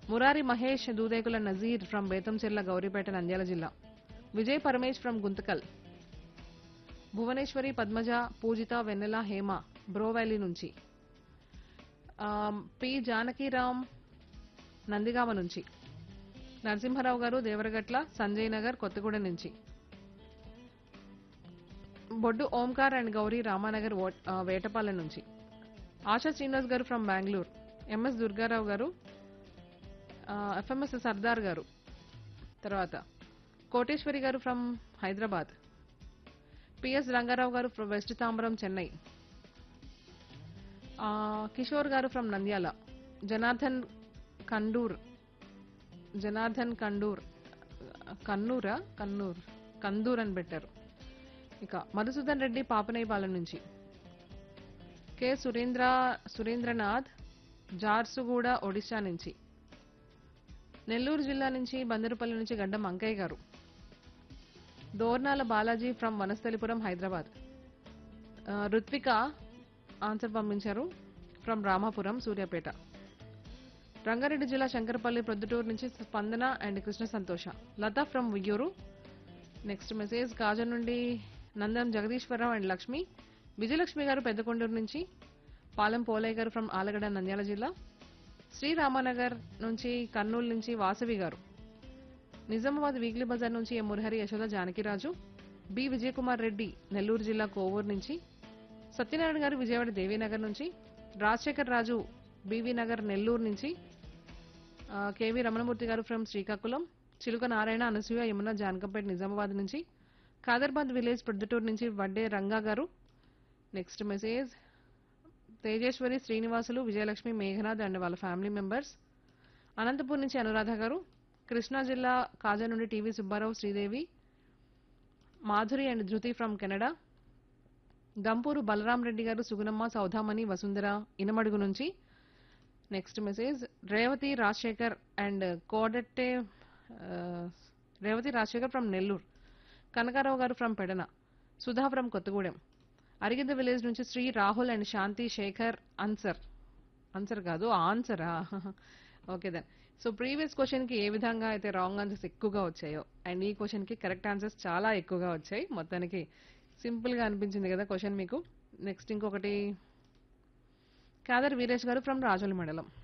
Murari Mahesh Dudekula Nazeer from Betamcherla Gauripeta Nandyal జిల్లా Vijay Paramesh from Guntakal Bhuvaneswari Padmaja Poojitha Vennela Hema బ్రోవైలీ నుంచి ఆమ్, పి జానకీరామ్ నందిగామ నుంచి నరసింహారావు గారు దేవరగట్ల సంజయ్ నగర్ కొత్తగూడెం నుంచి బొడ్డు ఓంకార్ అండ్ గౌరీ రామానగర్ ఓ- ఆ, వేటపాలెం నుంచి ఆశా శ్రీనివాస్ గారు ఫ్రమ్ బెంగళూరు ఎంఎస్ దుర్గారావు గారు ఎఫ్ఎంఎస్ సర్దార్ గారు తర్వాత కోటేశ్వరి గారు ఫ్రమ్ హైదరాబాద్ పిఎస్ రంగారావు గారు ఫ్రమ్ వెస్ట్ తాంబరం చెన్నై ఆ, కిషోర్ గారు ఫ్రమ్ నంద్యాల జనార్దన్ కండూర్ జనార్దన్ కండూర్ కన్నూరా కన్నూర్ కందూర్ అని పెట్టారు ఇక మధుసూదన్ రెడ్డి పాపనేపాలెం నుంచి కె సురేంద్ర సురేంద్రనాథ్ జార్సుగూడ ఒడిశా నుంచి నెల్లూరు జిల్లా నుంచి బందరుపల్లి నుంచి గడ్డం అంకయ్య గారు దోర్నాల బాలాజీ ఫ్రమ్ వనస్థలిపురం హైదరాబాద్ ఆ, రుత్విక ఆన్సర్ పంపించారు ఫ్రమ్ రామాపురం సూర్యాపేట రంగారెడ్డి జిల్లా శంకరపల్లి ప్రొద్దుటూరు నుంచి Spandana and Krishna Santosha Latha from Uyyuru next message Kajan నుండి నందం జగదీశ్వరరావు అండ్ లక్ష్మి విజయలక్ష్మి గారు పెద్దకొండూరు నుంచి పాలెం పోలయ్య గారు ఫ్రమ్ ఆలగడ్డ నంద్యాల జిల్లా శ్రీరామనగర్ నుంచి కర్నూలు నుంచి వాసవి గారు నిజామాబాద్ వీక్లీ బజార్ నుంచి ఎం మురహరి యశోద జానకిరాజు బి విజయకుమార్ రెడ్డి నెల్లూరు జిల్లా కోవూరు నుంచి సత్యనారాయణ గారు విజయవాడ దేవీనగర్ నుంచి రాజశేఖర్ రాజు బీవీ నగర్ నెల్లూరు నుంచి ఆ, కేవీ రమణమూర్తి గారు ఫ్రమ్ శ్రీకాకుళం చిలుక నారాయణ అనసూయ యమున జానకంపేట నిజామాబాద్ నుంచి ఖాదర్బాద్ విలేజ్ ప్రొద్దుటూరు నుంచి Vadde Ranga garu next message Tejeswari Srinivasulu Vijayalakshmi Meghanath and వాళ్ళ ఫ్యామిలీ మెంబర్స్ అనంతపూర్ నుంచి అనురాధ గారు కృష్ణా జిల్లా కాజా నుండి T V Subbarao Sridevi Madhuri and Dhruti from Canada Gampuru Balaram Reddy garu Sugunamma Soudamini Vasundhara Inamadugu నుంచి next message Revathi Rajasekhar and కోడట్టే ఆ, Revathi Rajasekhar from Nellore Kanakarao garu from Pedana Sudha from Kothagudem Arigidda village నుంచి Sri Rahul and Shanthi Sekhar answer answer కాదు ఆన్సరా ఓకే దెన్ సో ప్రీవియస్ క్వశ్చన్కి ఏ విధంగా అయితే రాంగ్ ఆన్సర్స్ ఎక్కువగా వచ్చాయో అండ్ ఈ క్వశ్చన్కి కరెక్ట్ ఆన్సర్స్ చాలా ఎక్కువగా వచ్చాయి మొత్తానికి సింపుల్గా అనిపించింది కదా క్వశ్చన్ మీకు నెక్స్ట్ ఇంకొకటి కాదర్ వీరేష్ గారు ఫ్రమ్ రాజోలి మండలం